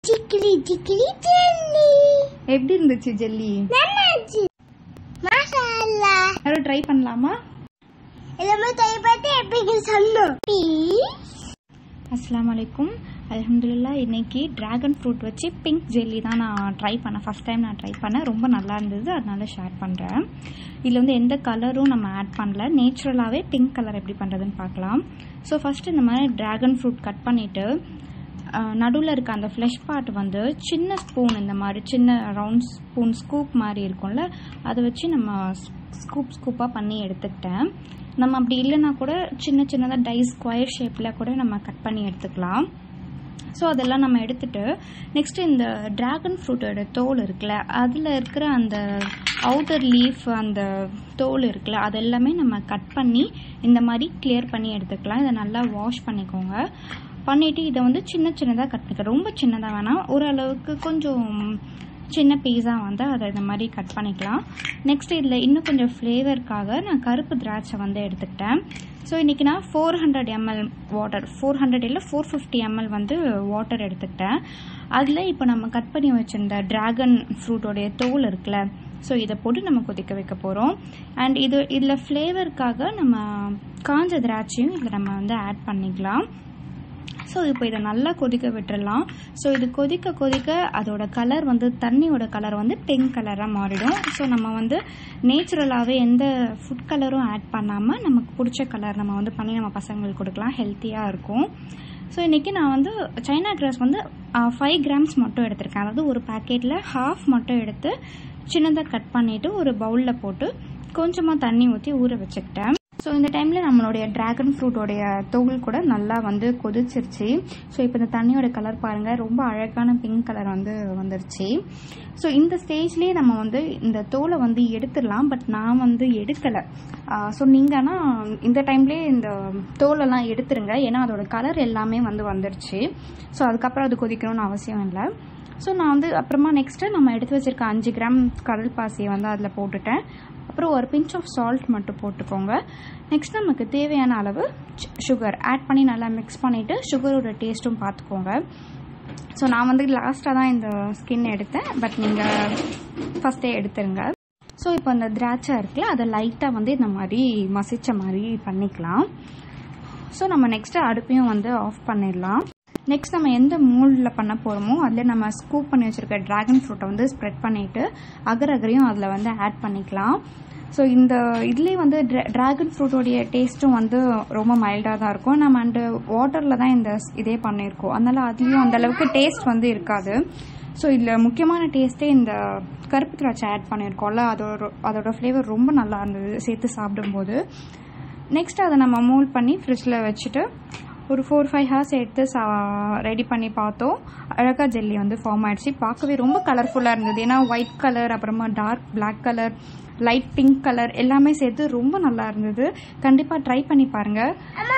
சிக்கிலி சிக்கிலி jelly எப்படி இருந்துச்சு jelly நல்லாச்சு மாஷா அல்லா யாரும் ட்ரை பண்ணலாமா எல்லாமே ட்ரை பண்ணி எப்படி சொன்னோம் அஸ்ஸலாமு அலைக்கும் அல்ஹம்துலில்லா இன்னைக்கு டிராகன் ஃப்ரூட் வச்சு பிங்க் ஜெல்லி தான் நான் ட்ரை பண்ணேன் ஃபஸ்ட் டைம் நான் ட்ரை பண்ணேன் ரொம்ப நல்லா இருந்தது அதனால ஷேர் பண்ணுறேன் இதில் வந்து எந்த கலரும் நம்ம ஆட் பண்ணல நேச்சுரலாகவே பிங்க் கலர் எப்படி பண்ணுறதுன்னு பார்க்கலாம் ஸோ ஃபஸ்ட்டு இந்த மாதிரி டிராகன் ஃப்ரூட் கட் பண்ணிவிட்டு நடுவில் இருக்க அந்த ஃப்ளஷ் பார்ட் வந்து சின்ன ஸ்பூன் இந்த மாதிரி சின்ன ரவுண்ட் ஸ்பூன் ஸ்கூப் மாதிரி இருக்கும்ல அதை வச்சு நம்ம ஸ்கூப் ஸ்கூப்பாக பண்ணி எடுத்துக்கிட்டேன் நம்ம அப்படி இல்லைன்னா கூட சின்ன சின்னதாக டை ஸ்கொயர் ஷேப்பில் கூட நம்ம கட் பண்ணி எடுத்துக்கலாம் ஸோ அதெல்லாம் நம்ம எடுத்துட்டு நெக்ஸ்ட் இந்த டிராகன் ஃப்ரூட்டோட தோல் இருக்குல்ல அதில் இருக்கிற அந்த அவுட்டர் லீஃப் அந்த தோல் இருக்குல்ல அதெல்லாமே நம்ம கட் பண்ணி இந்த மாதிரி கிளியர் பண்ணி எடுத்துக்கலாம் இதை நல்லா வாஷ் பண்ணிக்கோங்க பண்ணிவிட்டு இதை வந்து சின்ன சின்னதாக கட் பண்ணிக்க ரொம்ப சின்னதாக வேணாம் ஓரளவுக்கு கொஞ்சம் சின்ன பீஸாக வந்து அதை இந்த மாதிரி கட் பண்ணிக்கலாம் நெக்ஸ்ட் இதில் இன்னும் கொஞ்சம் ஃப்ளேவருக்காக நான் கருப்பு திராட்சை வந்து எடுத்துக்கிட்டேன் ஸோ இன்றைக்கி நான் four hundred ml water four hundred இல்லை ஃபோர் ஃபிஃப்டி எம்எல் வந்து வாட்டர் எடுத்துக்கிட்டேன் அதில் இப்போ நம்ம கட் பண்ணி வச்சிருந்த டிராகன் ஃப்ரூட்டோடைய தோல் இருக்குல்ல ஸோ இதை போட்டு நம்ம கொதிக்க வைக்க போகிறோம் அண்ட் இது இதில் ஃப்ளேவருக்காக நம்ம காஞ்ச திராட்சையும் இதில் நம்ம வந்து ஆட் பண்ணிக்கலாம் ஸோ இப்போ இதை நல்லா கொதிக்க விட்டுறலாம் ஸோ இது கொதிக்க கொதிக்க அதோட கலர் வந்து தண்ணியோட கலர் வந்து பிங்க் கலராக மாறிடும் ஸோ நம்ம வந்து நேச்சுரலாகவே எந்த ஃபுட் கலரும் ஆட் பண்ணாமல் நமக்கு பிடிச்ச கலர் நம்ம வந்து பண்ணி நம்ம பசங்களுக்கு கொடுக்கலாம் ஹெல்த்தியாக இருக்கும் ஸோ இன்றைக்கி நான் வந்து சைனா கிராஸ் வந்து ஃபைவ் கிராம்ஸ் மட்டும் எடுத்திருக்கேன் அதாவது ஒரு பேக்கெட்டில் ஹாஃப் மட்டும் எடுத்து சின்னதாக கட் பண்ணிவிட்டு ஒரு பவுலில் போட்டு கொஞ்சமாக தண்ணி ஊற்றி ஊற வச்சுக்கிட்டேன் ஸோ இந்த டைமில் நம்மளுடைய ட்ராகன் ஃப்ரூட்டோடைய தோல் கூட நல்லா வந்து கொதிச்சிருச்சு ஸோ இப்போ இந்த தண்ணியோட கலர் பாருங்கள் ரொம்ப அழகான பிங்க் கலர் வந்து வந்துருச்சு ஸோ இந்த ஸ்டேஜ்லேயே நம்ம வந்து இந்த தோலை வந்து எடுத்துடலாம் பட் நான் வந்து எடுக்கலை ஸோ நீங்கன்னா இந்த டைம்லேயே இந்த தோலெல்லாம் எடுத்துருங்க ஏன்னா அதோட கலர் எல்லாமே வந்து வந்துருச்சு ஸோ அதுக்கப்புறம் அது கொதிக்கணும்னு அவசியம் இல்லை ஸோ நான் வந்து அப்புறமா நெக்ஸ்ட்டு நம்ம எடுத்து வச்சுருக்க அஞ்சு கிராம் கடல் பாசியை வந்து அதில் போட்டுட்டேன் அப்புறம் ஒரு பிஞ்ச் ஆஃப் சால்ட் மட்டும் போட்டுக்கோங்க நெக்ஸ்ட் நமக்கு தேவையான அளவு சுகர் ஆட் பண்ணி நல்லா மிக்ஸ் பண்ணிவிட்டு சுகரோட டேஸ்ட்டும் பார்த்துக்கோங்க ஸோ நான் வந்து லாஸ்ட்டாக தான் இந்த ஸ்கின் எடுத்தேன் பட் நீங்கள் ஃபஸ்ட்டே எடுத்துருங்க ஸோ இப்போ அந்த திராட்சை இருக்குல்ல அதை லைட்டாக வந்து இந்த மாதிரி மசிச்ச மாதிரி பண்ணிக்கலாம் ஸோ நம்ம நெக்ஸ்ட்டு அடுப்பையும் வந்து ஆஃப் பண்ணிடலாம் நெக்ஸ்ட் நம்ம எந்த மூல்டில் பண்ண போகிறோமோ அதில் நம்ம ஸ்கூப் பண்ணி வச்சுருக்க ட்ராகன் ஃப்ரூட்டை வந்து ஸ்ப்ரெட் பண்ணிவிட்டு அகர் அகரையும் அதில் வந்து ஆட் பண்ணிக்கலாம் ஸோ இந்த இதுலேயே வந்து ட்ராகன் ஃப்ரூட்டோடைய டேஸ்ட்டும் வந்து ரொம்ப மைல்டாக தான் இருக்கும் நம்ம அண்டு வாட்டரில் தான் இந்த இதே பண்ணியிருக்கோம் அதனால் அதுலேயும் அந்தளவுக்கு டேஸ்ட் வந்து இருக்காது ஸோ இதில் முக்கியமான டேஸ்ட்டே இந்த கருப்பு திராட்சை ஆட் பண்ணியிருக்கோம்ல அதோட அதோட ஃப்ளேவர் ரொம்ப நல்லா இருந்தது சேர்த்து சாப்பிடும்போது நெக்ஸ்ட் அதை நம்ம மூல் பண்ணி ஃப்ரிட்ஜில் வச்சுட்டு ஒரு ஃபோர் ஃபைவ் ஹவர்ஸ் எடுத்து சா ரெடி பண்ணி பார்த்தோம் அழகாக ஜெல்லி வந்து ஃபார்ம் ஆயிடுச்சு பார்க்கவே ரொம்ப கலர்ஃபுல்லாக இருந்தது ஏன்னா ஒயிட் கலர் அப்புறமா dark black colour light pink colour எல்லாமே சேர்த்து ரொம்ப நல்லா இருந்தது கண்டிப்பாக ட்ரை பண்ணி பாருங்கள்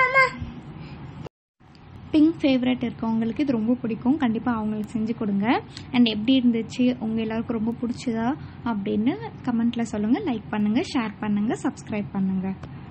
பிங்க் ஃபேவரட் இருக்கவங்களுக்கு இது ரொம்ப பிடிக்கும் கண்டிப்பாக அவங்களுக்கு செஞ்சு கொடுங்க அண்ட் எப்படி இருந்துச்சு உங்கள் எல்லாருக்கும் ரொம்ப பிடிச்சதா அப்படின்னு கமெண்ட்டில் சொல்லுங்கள் லைக் பண்ணுங்கள் ஷேர் பண்ணுங்கள் சப்ஸ்கிரைப் பண்ணுங்கள்